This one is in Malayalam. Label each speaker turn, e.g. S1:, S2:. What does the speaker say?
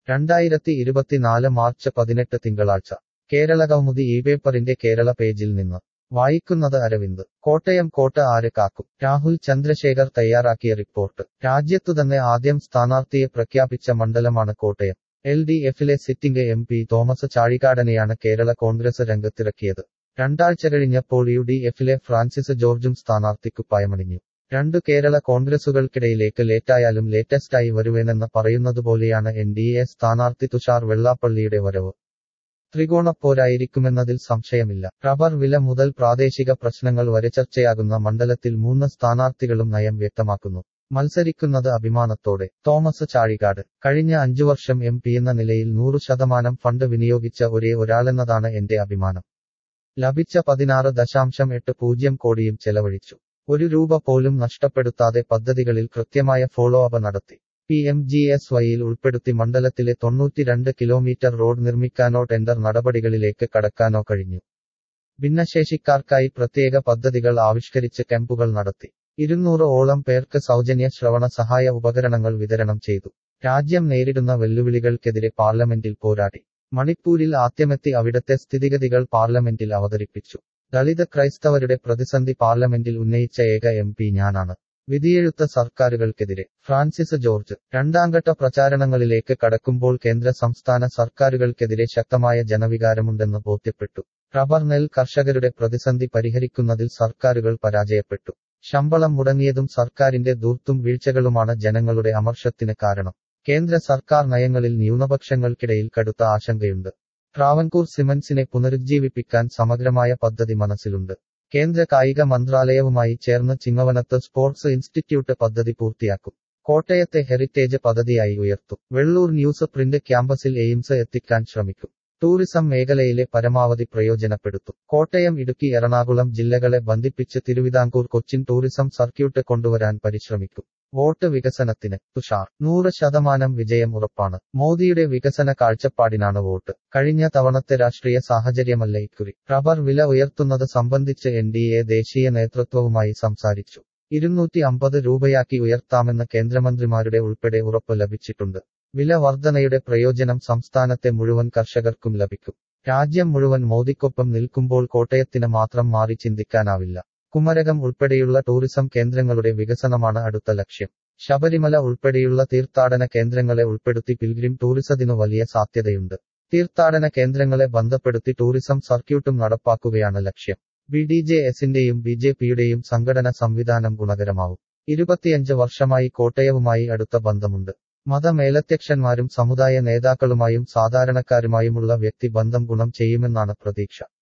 S1: രണ്ടായിരത്തി ഇരുപത്തിനാല് മാർച്ച് പതിനെട്ട് തിങ്കളാഴ്ച കേരള കൗമുദി ഈ പേപ്പറിന്റെ കേരള പേജിൽ നിന്ന് വായിക്കുന്നത് അരവിന്ദ് കോട്ടയം കോട്ട ആര് കാക്കും രാഹുൽ ചന്ദ്രശേഖർ തയ്യാറാക്കിയ റിപ്പോർട്ട് രാജ്യത്തുതന്നെ ആദ്യം സ്ഥാനാർത്ഥിയെ പ്രഖ്യാപിച്ച മണ്ഡലമാണ് കോട്ടയം എൽ ഡി എഫിലെ സിറ്റിംഗ് എം പി തോമസ് ചാഴികാടനെയാണ് കേരള കോൺഗ്രസ് രംഗത്തിറക്കിയത് രണ്ടാഴ്ച കഴിഞ്ഞപ്പോൾ യു ഡി എഫിലെ ഫ്രാൻസിസ് ജോർജും സ്ഥാനാർത്ഥിക്കുപ്പായമണിഞ്ഞു രണ്ടു കേരള കോൺഗ്രസുകൾക്കിടയിലേക്ക് ലേറ്റായാലും ലേറ്റസ്റ്റായി വരുവേനെന്ന് പറയുന്നതുപോലെയാണ് എൻ ഡി എ സ്ഥാനാർത്ഥി തുഷാർ വെള്ളാപ്പള്ളിയുടെ വരവ് ത്രികോണപ്പോരായിരിക്കുമെന്നതിൽ സംശയമില്ല റബ്ബർ വില മുതൽ പ്രാദേശിക പ്രശ്നങ്ങൾ വരെ ചർച്ചയാകുന്ന മണ്ഡലത്തിൽ മൂന്ന് സ്ഥാനാർത്ഥികളും നയം വ്യക്തമാക്കുന്നു മത്സരിക്കുന്നത് അഭിമാനത്തോടെ തോമസ് ചാഴികാട് കഴിഞ്ഞ അഞ്ചു വർഷം എം പി എന്ന നിലയിൽ നൂറു ശതമാനം ഫണ്ട് വിനിയോഗിച്ച ഒരേ ഒരാളെന്നതാണ് എന്റെ അഭിമാനം ലഭിച്ച പതിനാറ് ദശാംശം എട്ട് പൂജ്യം കോടിയും ചെലവഴിച്ചു ഒരു രൂപ പോലും നഷ്ടപ്പെടുത്താതെ പദ്ധതികളിൽ കൃത്യമായ ഫോളോ അപ്പ് നടത്തി പി എം ജി എസ് വൈയിൽ ഉൾപ്പെടുത്തി മണ്ഡലത്തിലെ തൊണ്ണൂറ്റിരണ്ട് കിലോമീറ്റർ റോഡ് നിർമ്മിക്കാനോ ടെൻഡർ നടപടികളിലേക്ക് കടക്കാനോ കഴിഞ്ഞു ഭിന്നശേഷിക്കാർക്കായി പ്രത്യേക പദ്ധതികൾ ആവിഷ്കരിച്ച് ക്യാമ്പുകൾ നടത്തി ഇരുന്നൂറ് ഓളം പേർക്ക് സൗജന്യ ശ്രവണ സഹായ ഉപകരണങ്ങൾ വിതരണം ചെയ്തു രാജ്യം നേരിടുന്ന വെല്ലുവിളികൾക്കെതിരെ പാർലമെന്റിൽ പോരാടി മണിപ്പൂരിൽ ആദ്യമെത്തി അവിടത്തെ സ്ഥിതിഗതികൾ പാർലമെന്റിൽ അവതരിപ്പിച്ചു ദളിത് ക്രൈസ്തവരുടെ പ്രതിസന്ധി പാർലമെന്റിൽ ഉന്നയിച്ച ഏക എം പി ഞാനാണ് വിധിയെഴുത്ത സർക്കാരുകൾക്കെതിരെ ഫ്രാൻസിസ് ജോർജ് രണ്ടാംഘട്ട പ്രചാരണങ്ങളിലേക്ക് കടക്കുമ്പോൾ കേന്ദ്ര സംസ്ഥാന സർക്കാരുകൾക്കെതിരെ ശക്തമായ ജനവികാരമുണ്ടെന്ന് ബോധ്യപ്പെട്ടു റബ്ബർ നെൽ കർഷകരുടെ പ്രതിസന്ധി പരിഹരിക്കുന്നതിൽ സർക്കാരുകൾ പരാജയപ്പെട്ടു ശമ്പളം മുടങ്ങിയതും സർക്കാരിന്റെ ദൂർത്തും വീഴ്ചകളുമാണ് ജനങ്ങളുടെ അമർഷത്തിന് കാരണം കേന്ദ്ര സർക്കാർ നയങ്ങളിൽ ന്യൂനപക്ഷങ്ങൾക്കിടയിൽ കടുത്ത ആശങ്കയുണ്ട് ട്രാവൻകൂർ സിമന്റ്സിനെ പുനരുജ്ജീവിപ്പിക്കാൻ സമഗ്രമായ പദ്ധതി മനസ്സിലുണ്ട് കേന്ദ്ര കായിക മന്ത്രാലയവുമായി ചേർന്ന് ചിങ്ങവനത്ത് സ്പോർട്സ് ഇൻസ്റ്റിറ്റ്യൂട്ട് പദ്ധതി പൂർത്തിയാക്കും കോട്ടയത്തെ ഹെറിറ്റേജ് പദ്ധതിയായി ഉയർത്തും വെള്ളൂർ ന്യൂസ് പ്രിന്റ് ക്യാമ്പസിൽ എയിംസ് എത്തിക്കാൻ ശ്രമിക്കും ടൂറിസം മേഖലയിലെ പരമാവധി പ്രയോജനപ്പെടുത്തും കോട്ടയം ഇടുക്കി എറണാകുളം ജില്ലകളെ ബന്ധിപ്പിച്ച് തിരുവിതാംകൂർ കൊച്ചിൻ ടൂറിസം സർക്യൂട്ട് കൊണ്ടുവരാൻ പരിശ്രമിക്കും വോട്ട് വികസനത്തിന് തുഷാർ നൂറ് ശതമാനം വിജയം ഉറപ്പാണ് മോദിയുടെ വികസന കാഴ്ചപ്പാടിനാണ് വോട്ട് കഴിഞ്ഞ തവണത്തെ രാഷ്ട്രീയ സാഹചര്യമല്ല ഇക്കുറി റബ്ബർ വില ഉയർത്തുന്നത് സംബന്ധിച്ച് എൻ ഡി എ ദേശീയ നേതൃത്വവുമായി സംസാരിച്ചു ഇരുന്നൂറ്റി അമ്പത് രൂപയാക്കി ഉയർത്താമെന്ന് കേന്ദ്രമന്ത്രിമാരുടെ ഉൾപ്പെടെ ഉറപ്പ് ലഭിച്ചിട്ടുണ്ട് വില വർധനയുടെ പ്രയോജനം സംസ്ഥാനത്തെ മുഴുവൻ കർഷകർക്കും ലഭിക്കും രാജ്യം മുഴുവൻ മോദിക്കൊപ്പം നിൽക്കുമ്പോൾ കോട്ടയത്തിന് മാത്രം മാറി ചിന്തിക്കാനാവില്ല കുമരകം ഉൾപ്പെടെയുള്ള ടൂറിസം കേന്ദ്രങ്ങളുടെ വികസനമാണ് അടുത്ത ലക്ഷ്യം ശബരിമല ഉൾപ്പെടെയുള്ള തീർത്ഥാടന കേന്ദ്രങ്ങളെ ഉൾപ്പെടുത്തി പിൽഗ്രിം ടൂറിസത്തിനു വലിയ സാധ്യതയുണ്ട് തീർത്ഥാടന കേന്ദ്രങ്ങളെ ബന്ധപ്പെടുത്തി ടൂറിസം സർക്യൂട്ടും നടപ്പാക്കുകയാണ് ലക്ഷ്യം ബി ഡി ജെ എസിന്റെയും ബി ജെ പിയുടെയും സംഘടന സംവിധാനം ഗുണകരമാവും ഇരുപത്തിയഞ്ച് വർഷമായി കോട്ടയവുമായി അടുത്ത ബന്ധമുണ്ട് മതമേലധ്യക്ഷന്മാരും സമുദായ നേതാക്കളുമായും സാധാരണക്കാരുമായുമുള്ള വ്യക്തിബന്ധം ഗുണം ചെയ്യുമെന്നാണ് പ്രതീക്ഷ